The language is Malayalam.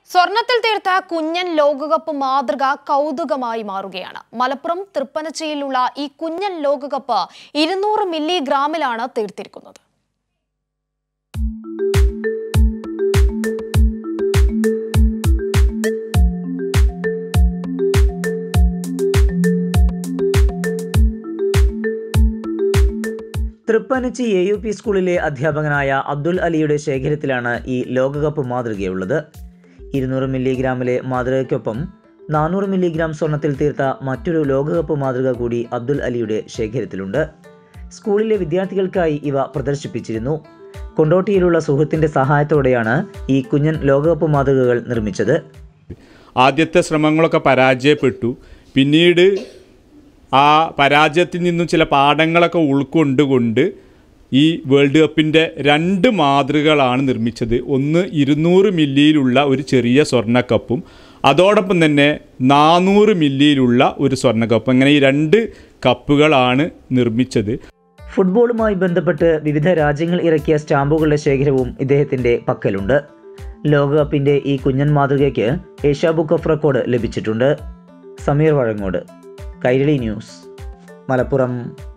സ്വർണത്തിൽ തീർത്ത കുഞ്ഞൻ ലോകകപ്പ് മാതൃക കൗതുകമായി മാറുകയാണ് മലപ്പുറം തൃപ്പനച്ചിയിലുള്ള ഈ കുഞ്ഞൻ ലോകകപ്പ് ഇരുന്നൂറ് മില്ലിഗ്രാമിലാണ് തീർത്തിരിക്കുന്നത് തൃപ്പനച്ചി എ യു പി സ്കൂളിലെ അധ്യാപകനായ അബ്ദുൽ അലിയുടെ ശേഖരത്തിലാണ് ഈ ലോകകപ്പ് മാതൃകയുള്ളത് ഇരുന്നൂറ് മില്ലിഗ്രാമിലെ മാതൃകയ്ക്കൊപ്പം നാനൂറ് മില്ലിഗ്രാം സ്വർണത്തിൽ തീർത്ത മറ്റൊരു ലോകകപ്പ് മാതൃക കൂടി അബ്ദുൽ അലിയുടെ ശേഖരത്തിലുണ്ട് സ്കൂളിലെ വിദ്യാർത്ഥികൾക്കായി ഇവ പ്രദർശിപ്പിച്ചിരുന്നു കൊണ്ടോട്ടിയിലുള്ള സുഹൃത്തിന്റെ സഹായത്തോടെയാണ് ഈ കുഞ്ഞൻ ലോകകപ്പ് മാതൃകകൾ നിർമ്മിച്ചത് ആദ്യത്തെ ശ്രമങ്ങളൊക്കെ പരാജയപ്പെട്ടു പിന്നീട് ആ പരാജയത്തിൽ നിന്നും ചില പാഠങ്ങളൊക്കെ ഉൾക്കൊണ്ടുകൊണ്ട് ഈ വേൾഡ് കപ്പിൻ്റെ രണ്ട് മാതൃകകളാണ് നിർമ്മിച്ചത് ഒന്ന് ഇരുന്നൂറ് മില്ലിയിലുള്ള ഒരു ചെറിയ സ്വർണ്ണക്കപ്പും അതോടൊപ്പം തന്നെ നാനൂറ് മില്ലിയിലുള്ള ഒരു സ്വർണ്ണക്കപ്പും അങ്ങനെ ഈ രണ്ട് കപ്പുകളാണ് നിർമ്മിച്ചത് ഫുട്ബോളുമായി ബന്ധപ്പെട്ട് വിവിധ രാജ്യങ്ങൾ ഇറക്കിയ സ്റ്റാമ്പുകളുടെ ശേഖരവും ഇദ്ദേഹത്തിന്റെ പക്കലുണ്ട് ലോകകപ്പിന്റെ ഈ കുഞ്ഞൻ മാതൃകയ്ക്ക് ഏഷ്യ ബുക്ക് ഓഫ് റെക്കോർഡ് ലഭിച്ചിട്ടുണ്ട് സമീർ വഴങ്ങോട് കൈരളി ന്യൂസ് മലപ്പുറം